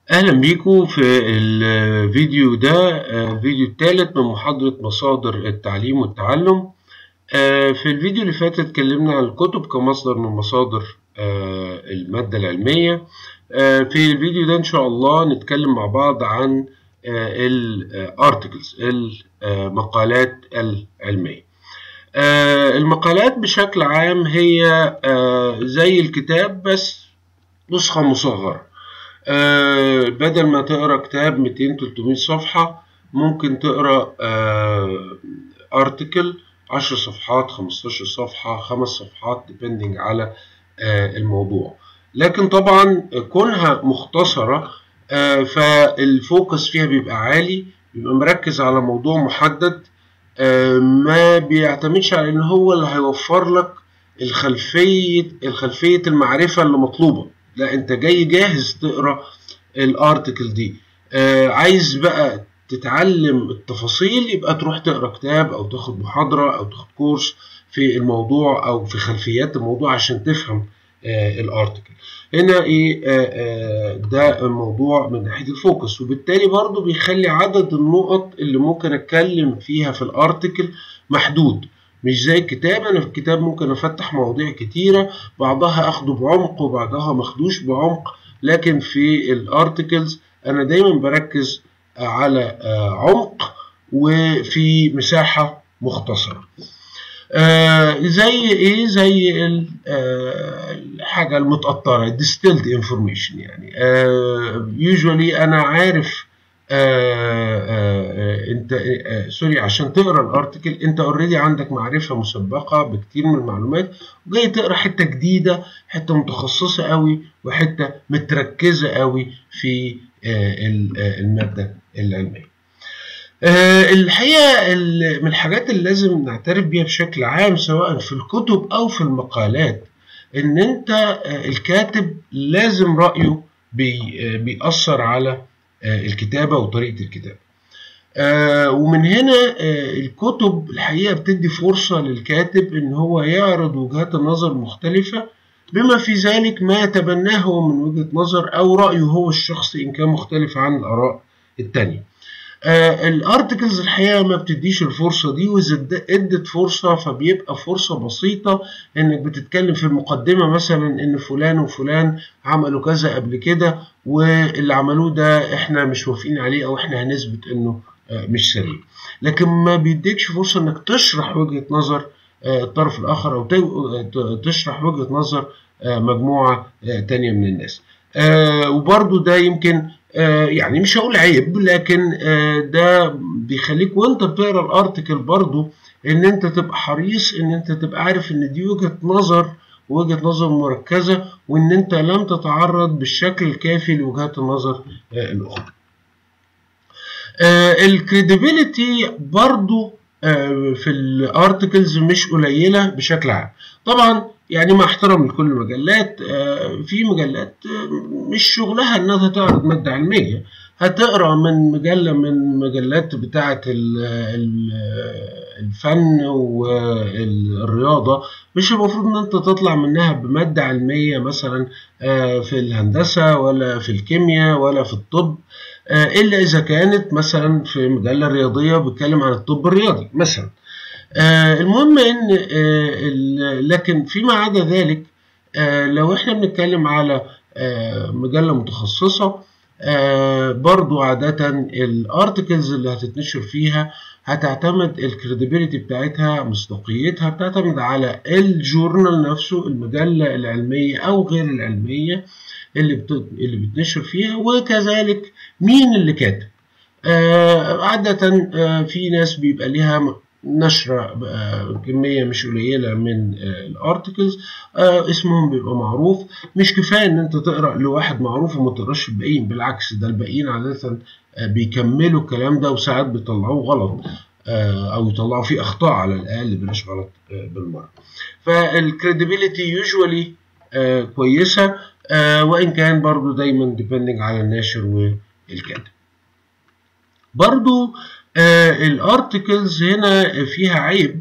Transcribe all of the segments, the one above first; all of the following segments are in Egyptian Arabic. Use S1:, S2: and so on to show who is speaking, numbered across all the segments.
S1: أهلا بيكم في الفيديو ده الفيديو الثالث من محاضرة مصادر التعليم والتعلم في الفيديو اللي فات اتكلمنا عن الكتب كمصدر من مصادر المادة العلمية في الفيديو ده إن شاء الله نتكلم مع بعض عن الارتكلز المقالات العلمية المقالات بشكل عام هي زي الكتاب بس نسخة مصغرة آه بدل ما تقرا كتاب 200 300 صفحه ممكن تقرا ارتكل آه 10 صفحات 15 صفحه 5 صفحات depending على آه الموضوع لكن طبعا كونها مختصره فالفوكس فيها بيبقى عالي بيبقى مركز على موضوع محدد ما بيعتمدش على ان هو اللي هيوفر لك الخلفيه الخلفيه المعرفه اللي مطلوبه لا انت جاي جاهز تقرا الارتكل دي آه عايز بقى تتعلم التفاصيل يبقى تروح تقرا كتاب او تاخد محاضره او تاخد كورس في الموضوع او في خلفيات الموضوع عشان تفهم آه الارتكل هنا ايه آه ده الموضوع من ناحيه الفوكس وبالتالي برضو بيخلي عدد النقط اللي ممكن اتكلم فيها في الارتكل محدود مش زي الكتاب انا في الكتاب ممكن افتح مواضيع كتيره بعضها اخده بعمق وبعضها ماخدوش بعمق لكن في الارتكلز انا دايما بركز على عمق وفي مساحه مختصره آه زي ايه زي الحاجه المتقطره distilled information يعني يوجوالي آه انا عارف آه آه انت آه سوري عشان تقرا الارتكل انت اوريدي عندك معرفه مسبقه بكتير من المعلومات وجاي تقرا حته جديده حته متخصصه قوي وحته متركزه قوي في الماده العلميه الحقيقه من الحاجات اللي لازم نعترف بيها بشكل عام سواء في الكتب او في المقالات ان انت الكاتب لازم رايه بي بيأثر على الكتابة وطريقة الكتابة آه ومن هنا آه الكتب الحقيقة بتدي فرصة للكاتب إن هو يعرض وجهات النظر المختلفة بما في ذلك ما يتبناه من وجهة نظر أو رأيه هو الشخصي إن كان مختلف عن الآراء التانية آه الارتكلز الحقيقه ما بتديش الفرصه دي واذا ادت فرصه فبيبقى فرصه بسيطه انك بتتكلم في المقدمه مثلا ان فلان وفلان عملوا كذا قبل كده واللي عملوه ده احنا مش موافقين عليه او احنا هنثبت انه آه مش سليم لكن ما بيديكش فرصه انك تشرح وجهه نظر آه الطرف الاخر او تشرح وجهه نظر مجموعه تانية من الناس وبرضو ده يمكن يعني مش هقول عيب لكن ده بيخليك وانت بتقرا الارتكل برضو ان انت تبقى حريص ان انت تبقى عارف ان دي وجهه نظر وجهه نظر مركزه وان انت لم تتعرض بالشكل الكافي لوجهات النظر الاخرى. الكريديبيليتي برضو في الارتكلز مش قليله بشكل عام. طبعا يعني مع احترام لكل المجلات في مجلات مش شغلها انها تعرض ماده علميه هتقرا من مجله من مجلات بتاعه الفن والرياضه مش المفروض ان انت تطلع منها بماده علميه مثلا في الهندسه ولا في الكيمياء ولا في الطب الا اذا كانت مثلا في مجله رياضيه بتتكلم عن الطب الرياضي مثلا آه المهم ان آه لكن فيما عدا ذلك آه لو احنا بنتكلم على مجله متخصصه برضو عادة الارتكلز اللي هتتنشر فيها هتعتمد الكريديبيليتي بتاعتها مصداقيتها بتعتمد على الجورنال نفسه المجلة العلمية أو غير العلمية اللي بت... اللي بتنشر فيها وكذلك مين اللي كاتب عادة في ناس بيبقى ليها نشر كمية مش قليلة من الارتكلز اسمهم بيبقى معروف مش كفاية ان انت تقرأ لواحد معروف وما تقراش الباقيين بالعكس ده الباقيين عادة بيكملوا الكلام ده وساعات بيطلعوه غلط او يطلعوا فيه اخطاء على الاقل بلاش غلط بالمرة فالكريديبيليتي يوجوالي كويسة وان كان برضو دايما ديبندنج على الناشر والكاتب برضو آه الارتكلز هنا فيها عيب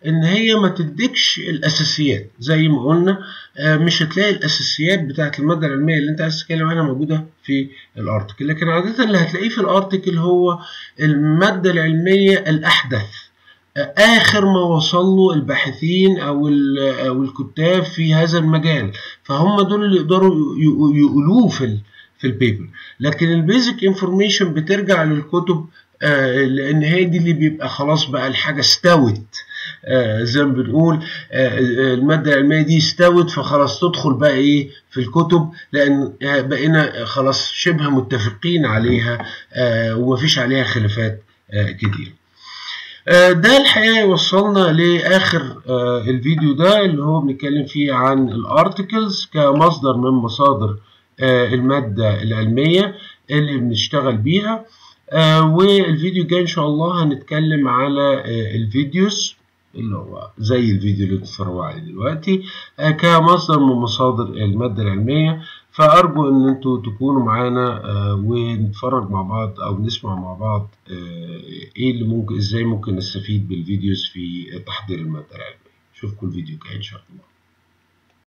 S1: ان هي ما تديكش الاساسيات زي ما قلنا مش هتلاقي الاساسيات بتاعت الماده العلميه اللي انت عايز تتكلم عنها موجوده في الارتكل لكن عاده اللي هتلاقيه في الارتكل هو الماده العلميه الاحدث اخر ما وصل له الباحثين او او الكتاب في هذا المجال فهم دول اللي يقدروا يقولوه في في البيبر لكن البيزك انفورميشن بترجع للكتب آه لان هي دي اللي بيبقى خلاص بقى الحاجه استوت آه زي ما بنقول آه الماده العلميه دي استوت فخلاص تدخل بقى ايه في الكتب لان بقينا خلاص شبه متفقين عليها ومفيش عليها خلافات كتير ده الحقيقه يوصلنا لاخر الفيديو ده اللي هو بنتكلم فيه عن الارتكلز كمصدر من مصادر الماده العلميه اللي بنشتغل بيها والفيديو الجاي ان شاء الله هنتكلم على الفيديوز اللي هو زي الفيديو اللي بتتفرجوا عليه دلوقتي كمصدر من مصادر الماده العلميه فارجو ان انتوا تكونوا معانا ونتفرج مع بعض او نسمع مع بعض ايه اللي ممكن ازاي ممكن نستفيد بالفيديوز في تحضير الماده العلميه اشوفكم الفيديو الجاي ان شاء الله